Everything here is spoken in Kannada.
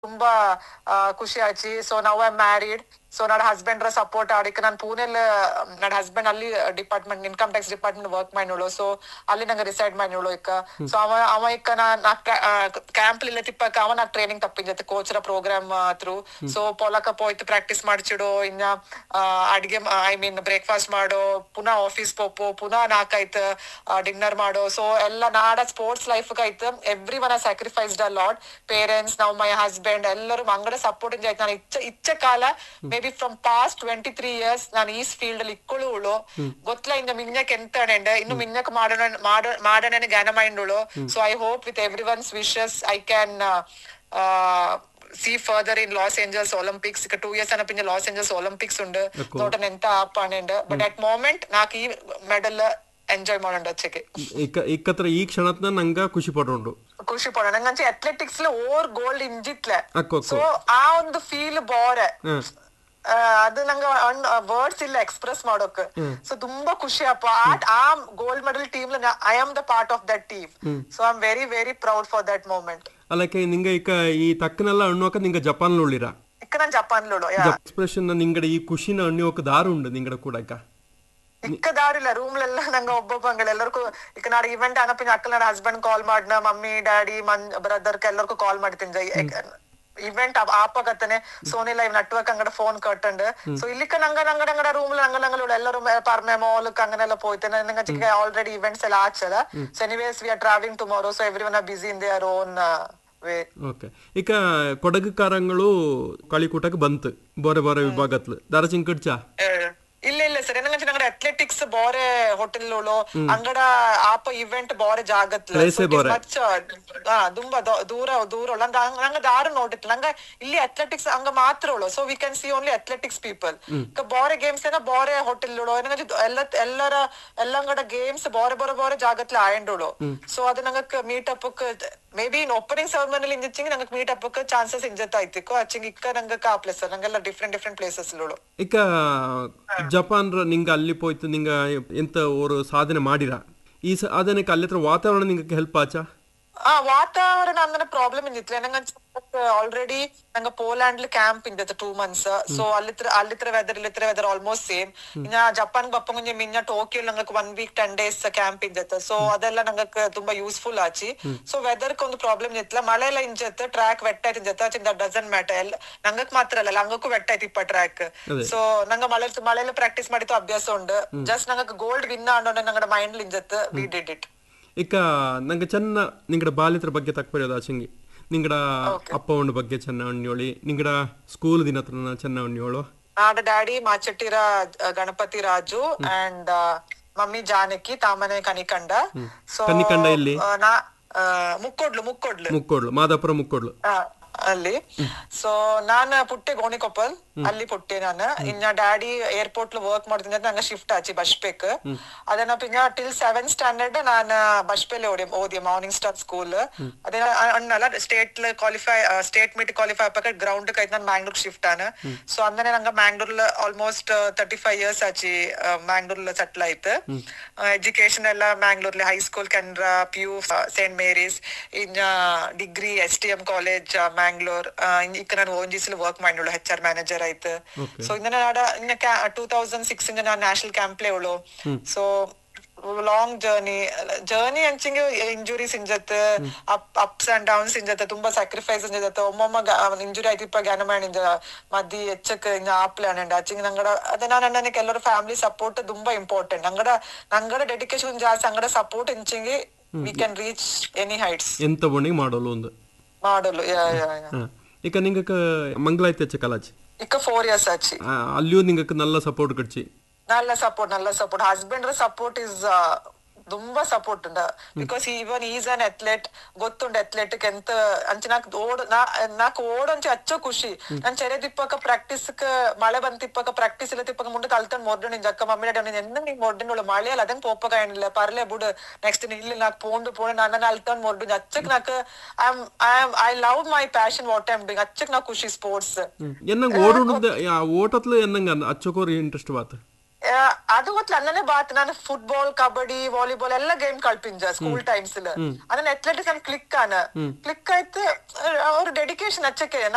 ತುಂಬಾ ಆ, ಖುಷಿ ಆಯ್ತು so now I married so ನನ್ನ ಹಸ್ಬೆಂಡ್ ಸಪೋರ್ಟ್ ಆಡಿಕ್ ನಾನು ಪೂನೆಲ್ ನನ್ನ ಹಸ್ಬೆಂಡ್ ಅಲ್ಲಿ department income tax department work ಮಾಡಿನೋಳು ಸೊ ಅಲ್ಲಿ ನಂಗೆ ರಿಸೈಡ್ ಮಾಡಿನೋಳು ಇಕ್ಕ ಸೊ ಅವ ಅವ ಇಕ್ಕ ನಾ ಕ್ಯಾಂಪ್ ಇಲ್ಲ ತಿಪ್ಪಕ ಅವ ನಾ ಟ್ರೈನಿಂಗ್ ತಪ್ಪಿಂಜತ್ತೆ ಕೋಚರ ಪ್ರೋಗ್ರಾಮ್ ಥ್ರೂ ಸೊ ಪೊಲಕ ಪೋಯ್ತು ಪ್ರಾಕ್ಟೀಸ್ ಮಾಡ್ಚಿಡು ಇನ್ನ ಆ, ಅಡ್ಗೆ ಐ ಮೀನ್ ಬ್ರೇಕ್ಫಾಸ್ಟ್ ಮಾಡೋ ಪುನಃ ಆಫೀಸ್ ಪೋಪು ಪುನಃ ನಾಕಾಯ್ತು ಡಿನ್ನರ್ ಮಾಡೋ ಸೊ ಎಲ್ಲ ನಾಡ ಸ್ಪೋರ್ಟ್ಸ್ ಲೈಫ್ ಆಯ್ತು everyone sacrificed a lot parents ನಾವು ಮೈ ಹಸ್ಬೆಂಡ್ ಎಲ್ಲರೂ ಮಂಗಡ ಸಪೋರ್ಟ್ ಆಯ್ತು ನಾನು ಇಚ್ಚ ಇಚ್ಚ ಕಾಲ maybe from past twenty three years ನಾನು ಈ ಫೀಲ್ಡ್ ಅಲ್ಲಿ ಇಕ್ಕಳುಳು ಗೊತ್ತಲ ಇಂದ ಮಿನ್ನಕ್ ಎಂತ ಅಣೆಂಡ್ ಇನ್ನು ಮಿನ್ನಕ್ ಮಾಡೋಣ ಮಾಡೋ ಮಾಡೋಣ ಜ್ಞಾನ ಮೈಂಡುಳು so I hope with everyone's wishes I can see further in Los Angeles Olympics ಇక టూ ఇయర్స్ అన్న పింజ లాస్ ఏంజల్స్ ఒలింపిక్స్ ఉండు తోటన ఎంత ఆపానండు బట్ అట్ మూమెంట్ నాకు ఈ మెడల్ ಎಂಜಾಯ್ ಮಾಡೋಣ ಅಚ್ಚಕ್ಕೆ ಇಕ್ಕ ಇಕ್ಕತ್ರ ಈ ಕ್ಷಣತ್ನ ನಂಗ ಖುಷಿ ಪಡೋಂಡು ಖುಷಿ ಪಡೋಣ ನಂಗಂಚೆ ಅಥ್ಲೆಟಿಕ್ಸ್ ಓವರ್ ಗೋಲ್ಡ್ ಇಂಜಿತ್ಲೆ ಅಕ್ಕೋ ಸೊ ಆ ಒಂದು ಫೀಲ್ ಬೋರೆ ಹ್ಮ್. ಆ, ಅದು ನಂಗೆ ವರ್ಡ್ಸ್ ಇಲ್ಲ ಎಕ್ಸ್ಪ್ರೆಸ್ ಮಾಡೋಕ್ ಸೊ ತುಂಬಾ ಖುಷಿ ಅಪ್ಪ ಆ ಆ gold medal team I am the part of that team so I am very very proud for that moment ಅಲ್ಲಕ್ಕೆ ನಿಂಗ ಇಕ್ಕ ಈ ತಕ್ಕನೆಲ್ಲ ಅಣ್ಣುವಕ ನಿಂಗ ಜಪಾನ್ ಉಳ್ಳಿರ ಇಕ್ಕ ನಾನು ಜಪಾನ್ಲೋಡು ಎಕ್ಸ್ಪ್ರೆಷನ್ ನಿಂಗಡ ಈ ಖುಷಿನ ಅಣ್ಣುವಕ ದಾರು ಉಂಡು ನಿಂಗಡ ಕೂಡ ಇಕ್ಕ ಇಕ್ಕ ದಾರಿಲ್ಲ ರೂಮ್ ಲೆಲ್ಲ ನಂಗೆ ಒಬ್ಬೊಬ್ಬಂಗಳ ಎಲ್ಲರಿಗೂ ಇಕ್ಕ ನಾಡು ಇವೆಂಟ್ ಅನಪಿನ ಅಕ್ಕ ನನ್ನ ಹಸ್ಬೆಂಡ್ ಕಾಲ್ ಮಾಡ್ನ ಮಮ್ಮಿ ಡ್ಯಾಡಿ ಮನ್ ಬ್ರದರ್ ಎಲ್ಲರಿಗೂ ಕಾಲ್ ಮಾಡ್ತೀನಿ ಇವೆಂಟ್ ಆಪಗತ್ತನೆ ಸೋನಿ ಲೈವ್ ನೆಟ್ವರ್ಕ್ ಅಂಗಡ ಫೋನ್ ಕಟ್ಟಂಡ್ ಸೊ ಇಲ್ಲಿಕ್ಕ ನಂಗ ನಂಗಡ ಅಂಗಡ ರೂಮ್ ನಂಗ ನಂಗಲ ಎಲ್ಲರೂ ಪರ್ಮೆ ಮಾಲ್ ಅಂಗನೆಲ್ಲ പോയിತೇನೆ ನಂಗೆ ಚಿಕ್ಕ ಆಲ್ರೆಡಿ ಇವೆಂಟ್ಸ್ ಎಲ್ಲ ಆಚಲ so anyways we are travelling tomorrow so everyone are busy in their own way okay ಇಕ್ಕ ಕೊಡಗುಕಾರಂಗಳು ಕಳಿಕೂಟಕ್ಕೆ ಬಂತು ಬೋರೆ ಬೋರೆ ವಿಭಾಗತ್ಲು ದಾರಚಿಂಕಡ್ಚ ಇಲ್ಲ ಇಲ್ಲ ಸರ್ ಏನಂದ್ರೆ ನಂಗಡ ಅಥ್ಲೆಟಿಕ್ಸ್ ಬಾರೆ ಹೋಟೆಲ್ ಅಂಗಡ ಆಪ ಇವೆಂಟ್ ಬಾರೆ ಜಾಗತ್ಲ Place ಏ ಬಾರೆ. ಮಚ್ಚ ಹಾ ತುಂಬಾ ದೊ- ದೂರ ದೂರ ಉಳ್ಳ ಅಂದ ನಂಗ ದಾರು ನೋಡಿತ್ತು ನಂಗ ಇಲ್ಲಿ ಅಥ್ಲೆಟಿಕ್ಸ್ ಹಂಗ ಮಾತ್ರ ಉಳ್ಳೋ so we can see only athletics people ಬಾರೆ ಗೇಮ್ಸ್ ಏನ ಬಾರೆ ಹೋಟೆಲ್ ಉಳ್ಳೋ ಏನಂದ್ರೆ ಎಲ್ಲ ಎಲ್ಲರ ಎಲ್ಲಂಗಡ ಗೇಮ್ಸ್ ಬಾರೆ ಬಾರೆ ಬಾರೆ ಜಾಗತ್ಲ ಆಯಂಡುಳು ಸೊ ಅದು ನಂಗ meet up maybe in opening ಸೆರೆಮನಿಲಿ ಇಂಜಿಂಗ್ ನಂಗೆ ಮೀಟ್ ಅಪ್ ಚಾನ್ಸಸ್ ಇಂಜತ್ ಆಯ್ತಿಕ್ಕೋ ಅಚ್ಚಿಂಗ್ ಇಕ್ಕ ನಂಗ ಕಾ ಪ್ಲೇಸ್ ನಂಗೆಲ್ಲ ಡಿಫ್ರೆಂಟ್ ಡಿಫ್ರೆಂಟ್ ಪ್ಲೇಸಸ್ ಉಳ್ಳೋ ಇಕ್ಕ ಜಪಾನ್ ನಿಂಗ ಅಲ್ಲಿ ಪೋಯ್ತು ನಿಂಗ ಎಂತ ಓರು ಸಾಧನೆ ಮಾಡಿರ ಈ ಸಾಧನೆಗೆ ಅಲ್ಲಿ ಹತ್ರ ವಾತಾವರಣ ನಿಂಗೆ ಹೆಲ್ಪ್ ಆಚಾ ಆ ವಾತಾವರಣ ಅಂದ್ರೆ ಪ್ರಾಬ್ಲಮ್ ಇಂದಿತ್ತು ನಂಗೆ ಆಲ್ರೆಡಿ ನಂಗೆ ಪೋಲ್ಯಾಂಡ್ ಕ್ಯಾಂಪ್ ಇಂದತ್ತು ಟೂ ಮಂತ್ಸ್ ಸೊ ಅಲ್ಲಿತ್ರ ಅಲ್ಲಿತ್ರ ವೆದರ್ ಇಲ್ಲಿತ್ರ ವೆದರ್ ಆಲ್ಮೋಸ್ಟ್ ಸೇಮ್ ಇನ್ನ ಜಪಾನ್ ಬಪ್ಪ ಮುಂಜೆ ಮಿನ್ನ ಟೋಕಿಯೋ ನಂಗೆ one week ten days camp ಇಂದತ್ತು ಸೊ ಅದೆಲ್ಲ ನಂಗೆ ತುಂಬಾ ಯೂಸ್ಫುಲ್ ಆಚಿ ಸೊ ವೆದರ್ ಒಂದು ಪ್ರಾಬ್ಲಮ್ ಇತ್ತಲ್ಲ ಮಳೆ ಎಲ್ಲ ಇಂಜತ್ ಟ್ರ್ಯಾಕ್ ವೆಟ್ ಆಯ್ತು ಇಂಜತ್ ಆಚೆ ದಟ್ ಡಸನ್ ಮ್ಯಾಟರ್ ಎಲ್ಲ ನಂಗಕ್ ಮಾತ್ರ ಅಲ್ಲ ಹಂಗಕ್ಕೂ ವೆಟ್ ಆಯ್ತು ಇಪ್ಪ ಟ್ರ್ಯಾಕ್ ಸೊ ನಂಗೆ ಮಳೆ ಮಳೆಲ್ಲ ಪ್ರಾಕ್ಟೀಸ್ ಮಾಡಿತ್ತು ಅಭ್ಯಾಸ ಉಂಡು ಜಸ್ಟ್ ನಂಗೆ ಗೋಲ್ಡ್ ವಿನ್ ಆಡೋಣ ನಂಗಡ ಮೈಂಡ್ ಇಂಜತ್ ವಿ ಡಿಡ್ ಇಟ್ ಇಕ್ಕ ನಂಗೆ ಚೆನ್ನ ನಿಂಗಡ ಬಾಲ್ಯತ್ರ ಬಗ್ಗೆ ತಕ್ಬರ್ಯೋದು ಆಚಂಗಿ ನಿಂಗಡ ಅಪ್ಪ ಉಂಡ ಬಗ್ಗೆ ಚೆನ್ನ ಅಣ್ಣಿಯೋಳಿ ನಿಂಗಡ ಸ್ಕೂಲ್ ದಿನ ಹತ್ರ ಚೆನ್ನ ಅಣ್ಣಿಯೋಳು ಆಡ daddy Machettira Ganapathi Raju and mummy Janaki ತಾಮನೆ ಕನಿಕಂಡ ಸೊ ಕನ್ನಿಕಂಡ ಎಲ್ಲಿ? ನಾ ಆ, ಮುಕ್ಕೊಡ್ಲು ಮುಕ್ಕೊಡ್ಲು ಮುಕ್ಕೋಡ್ಲು ಮಾದಾಪುರ ಮುಕ್ಕೋಡ್ಲು ಆ, ಅಲ್ಲಿ ಸೊ ನಾನ್ ಪುಟ್ಟೆ ಗೋಣಿಕೊಪ್ಪಲ್ ಅಲ್ಲಿ ಪುಟ್ಟೆ ನಾನು ಇನ್ನ ಡ್ಯಾಡಿ ಏರ್ಪೋರ್ಟ್ ವರ್ಕ್ ಮಾಡ್ತೀನಿ ಅಂತ ನಂಗೆ ಶಿಫ್ಟ್ ಆಚಿ ಬಸ್ಪೇಕ್ ಅದನ್ನ ಪಿನ್ನ ಟಿಲ್ ಸೆವೆನ್ ಸ್ಟ್ಯಾಂಡರ್ಡ್ ನಾನು ಬಸ್ಪೇಲೆ ಓದಿ ಓದಿ ಮಾರ್ನಿಂಗ್ ಸ್ಟಾರ್ ಸ್ಕೂಲ್ ಅದೇ ಅಣ್ಣಲ್ಲ state qualify state meet qualify ಆಪಕ್ಕ ಗ್ರೌಂಡ್ ಕೈತ್ ನಾನು ಮ್ಯಾಂಗ್ಳೂರ್ ಶಿಫ್ಟ್ ಆನ ಸೊ ಅಂದನೆ ನಂಗೆ Mangalore almost thirty five years ಆಚಿ ಮ್ಯಾಂಗ್ಳೂರ್ ಸೆಟ್ಲ್ ಆಯ್ತು ಎಜುಕೇಶನ್ ಎಲ್ಲ ಮ್ಯಾಂಗ್ಳೂರ್ಲಿ high school Canara P U saint Mary's ಇನ್ನ degree S T M college Mangalore ಇಕ್ಕ ನಾನು ಓನ್ ಜಿಸಿಲ್ ವರ್ಕ್ ಮಾಡಿಳು ಹೆಚ್ ಆರ್ ಮ್ಯಾನೇಜರ್ ಆಯ್ತು ಸೊ ಇನ್ನ ನಾಡ ಇನ್ನ ಟೂ ತೌಸಂಡ್ ಸಿಕ್ಸ್ ಇಂದ ನಾನು ನ್ಯಾಷನಲ್ ಕ್ಯಾಂಪ್ಲೇ ಉಳು ಸೊ ಲಾಂಗ್ ಜರ್ನಿ ಜರ್ನಿ ಅಂಚಿಂಗ್ ಇಂಜುರೀಸ್ ಇಂಜತ್ ಅಪ್ ಅಪ್ಸ್ ಅಂಡ್ ಡೌನ್ಸ್ ಇಂಜತ್ ತುಂಬಾ ಸ್ಯಾಕ್ರಿಫೈಸ್ ಇಂಜತ್ ಒಮ್ಮೊಮ್ಮ ಇಂಜುರಿ ಆಯ್ತಿಪ್ಪ ಜ್ಞಾನ ಮಾಡಿಂದ ಮದ್ದಿ ಎಚ್ಚಕ್ ಇಂಜ ಆಪ್ಲೆ ಅಣ್ಣ ಅಚ್ಚಿಂಗ್ ನಂಗಡ ಅದೇ ನಾನು ಅಣ್ಣನಿಗೆ ಎಲ್ಲರ ಫ್ಯಾಮಿಲಿ ಸಪೋರ್ಟ್ ತುಂಬಾ ಇಂಪಾರ್ಟೆಂಟ್ ನಂಗಡ ನಂಗಡ ಡೆಡಿಕೇಶನ್ ಜಾಸ್ತಿ ಅಂಗಡ ಸಪೋರ್ಟ್ ಇಂಚಿಂಗ್ we can reach any heights ಎಂತ ಬಣ್ಣಿಗೆ ಮಾಡೋಳು ಒಂದು ಮಾಡಲು ಯಾ ಯಾ ಯಾ ಹಾ. ಇಕ್ಕ ನಿಂಗಕ್ಕೆ ಮಂಗಳಾಯ್ತು ಕಲಾಚಿ ಇಕ್ಕ ಫೋರ್ ಇಯರ್ಸ್ ಆಚಿ ಆ, ಅಲ್ಲಿಯೂ ನಿಂಗಕ್ಕೆ ನಲ್ಲ ಸಪೋರ್ಟ್ ಕಡ್ಚಿ നല്ല സപ്പോർട്ട് നല്ല സപ്പോർട്ട് ഹസ്ബൻഡ് സപ്പോർട്ട് ഇസ് ತುಂಬಾ ಸಪೋರ್ಟ್ ಉಂಡ because even is an athlete ಗೊತ್ತುಂಡು ಅಥ್ಲೆಟಿಕ್ ಎಂತ ಅಂಚ ನಾಕ್ ಓಡ್ ನಾ ನಾಕ್ ಓಡಂಚ ಅಚ್ಚ ಖುಷಿ ನಾನ್ ಚೆರೆ ತಿಪ್ಪಕ ಪ್ರಾಕ್ಟೀಸ್ ಮಳೆ ಬಂದ್ ತಿಪ್ಪಕ ಪ್ರಾಕ್ಟೀಸ್ ಇಲ್ಲ ತಿಪ್ಪಕ ಮುಂದೆ ಕಲ್ತಂಡ್ ಮೊರ್ಡು ನಿನ್ ಜಕ್ಕ ಮಮ್ಮಿ ಡ್ಯಾಡಿ ಎಂದ ನೀ ಮೊರ್ಡಿನೋಳು ಮಳೆ ಅಲ್ಲ ಅದಂಗ್ ಪೋಪ ಕಾಯಣಿಲ್ಲ ಪರ್ಲೆ ಬಿಡು ನೆಕ್ಸ್ಟ್ ಇಲ್ಲಿ ನಾಕ್ ಪೋಂಡು ಪೋಂಡು ನನ್ನ ಅಲ್ತಂಡ್ ಮೊರ್ಡು ಅಚ್ಚಕ್ ನಾಕ್ I am I am I love my passion what I'm doing ಅಚ್ಚಕ್ ನಾ ಖುಷಿ ಸ್ಪೋರ್ಟ್ಸ್ ಎನ್ನಂಗೆ ಓಡುಂಡು ಓಟತ್ಲು ಎನ್ನಂಗೆ ಅಚ್ಚಕೋರಿ ಇಂಟ್ರೆಸ್ಟ್ ಬಾತ್ ಆ, ಅದು ಗೊತ್ತಿಲ್ಲ ಅನ್ನನೇ ಬಾತ್ ನಾನು ಫುಟ್ಬಾಲ್ ಕಬಡ್ಡಿ ವಾಲಿಬಾಲ್ ಎಲ್ಲ ಗೇಮ್ ಕಲ್ಪಿಂಜ ಸ್ಕೂಲ್ ಟೈಮ್ಸ್ ಅದನ್ನ ಅಥ್ಲೆಟಿಕ್ಸ್ ಕ್ಲಿಕ್ ಆನ ಕ್ಲಿಕ್ ಆಯ್ತು ಅವ್ರ ಡೆಡಿಕೇಶನ್ ಹಚ್ಚಕ್ಕೆ